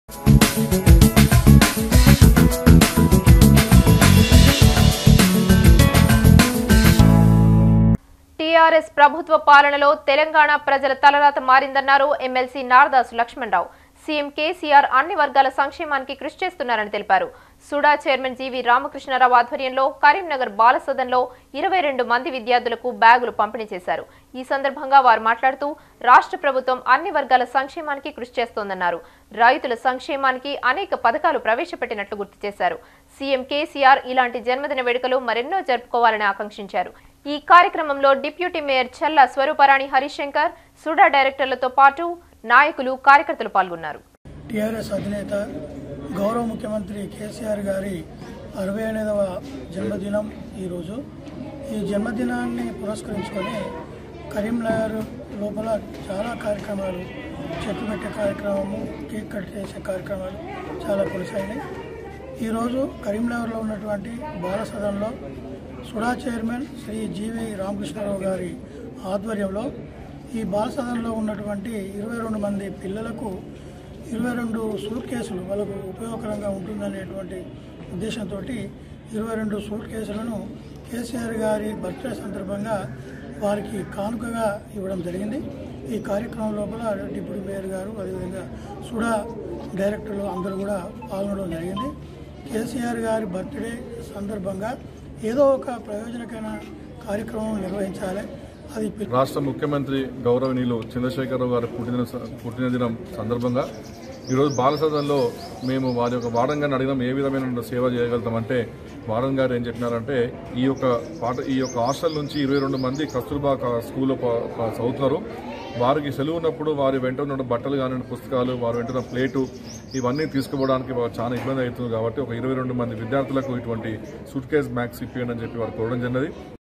TRS ప్రభుత్వ పాలనలో తెలంగాణ ప్రజల తలరాత మారిందన్నారు ఎమ్మెల్సీ నారదాసు లక్ష్మణరావు సీఎం కేసీఆర్ అన్ని వర్గాల సంక్షేమానికి కృషి చేస్తున్నారని తెలిపారు సుడా చైర్మన్ జీవి రామకృష్ణారావు ఆధ్వర్యంలో కరీంనగర్ బాలసదన్లో ఇరవై రెండు మంది విద్యార్థులకు బ్యాగులు పంపిణీ చేశారు ఈ సందర్భంగా వారు మాట్లాడుతూ రాష్ట్ర ప్రభుత్వం అన్ని వర్గాల సంక్షేమానికి కృషి చేస్తోందన్నారు రైతుల సంక్షేమానికి అనేక పథకాలు ప్రవేశపెట్టినట్లు గుర్తు చేశారు సీఎం కేసీఆర్ ఇలాంటి జన్మదిన వేడుకలు మరెన్నో జరుపుకోవాలని ఆకాంక్షించారు ఈ కార్యక్రమంలో డిప్యూటీ మేయర్ చల్లా స్వరూపరాణి హరిశంకర్ సుడా డైరెక్టర్లతో పాటు నాయకులు కార్యకర్తలు పాల్గొన్నారు టీఆర్ఎస్ అధినేత గౌరవ ముఖ్యమంత్రి కేసీఆర్ గారి అరవై ఎనిమిదవ జన్మదినం ఈరోజు ఈ జన్మదినాన్ని పురస్కరించుకొని కరీంనగర్ లోపల చాలా కార్యక్రమాలు చెట్టు పెట్టే కార్యక్రమము కేక్ కట్ చేసే కార్యక్రమాలు చాలా కొనసాగినాయి ఈరోజు కరీంనగర్లో ఉన్నటువంటి బాలసదన్లో సుడా చైర్మన్ శ్రీ జీవి రామకృష్ణారావు గారి ఆధ్వర్యంలో ఈ బాలసదన్లో ఉన్నటువంటి ఇరవై రెండు మంది పిల్లలకు ఇరవై రెండు సూట్ కేసులు వాళ్ళకు ఉపయోగకరంగా ఉంటుందనేటువంటి ఉద్దేశంతో ఇరవై రెండు సూట్ కేసులను కేసీఆర్ గారి బర్త్డే సందర్భంగా వారికి కానుకగా ఇవ్వడం జరిగింది ఈ కార్యక్రమం లోపల డిప్యూటీ మేయర్ గారు అదేవిధంగా సుడా డైరెక్టర్లు అందరూ కూడా పాల్గొనడం జరిగింది కేసీఆర్ గారి బర్త్డే సందర్భంగా ఏదో ఒక ప్రయోజనకమైన కార్యక్రమం నిర్వహించాలి అది పిల్ల- రాష్ట్ర ముఖ్యమంత్రి గౌరవనీయులు చంద్రశేఖరరావు గారి పుట్టిన పుట్టినదినం సందర్భంగా ఈరోజు బాలసదన్లో మేము వారి యొక్క వార్డన్ గారిని అడిగినాం ఏ విధమైన సేవ చేయగలుగుతామంటే వార్డన్ గారు ఏం చెప్పినారంటే ఈ యొక్క పాట ఈ యొక్క హాస్టల్ నుంచి ఇరవై రెండు మంది కస్తూర్బా కా- స్కూల్లో ప- ప- చదువుతున్నారు వారికి సెలవు ఉన్నప్పుడు వారి వెంట ఉన్న బట్టలు కానీ పుస్తకాలు వారి వెంట ఉన్న ప్లేటు ఇవన్నీ తీసుకుపోవడానికి వారు చాలా ఇబ్బంది అవుతుంది కాబట్టి ఒక ఇరవై రెండు మంది విద్యార్థులకు ఇటువంటి సూట్ కేస్ బ్యాగ్స్ ఇప్పియండి అని చెప్పి వారు కోరడం జరిగినది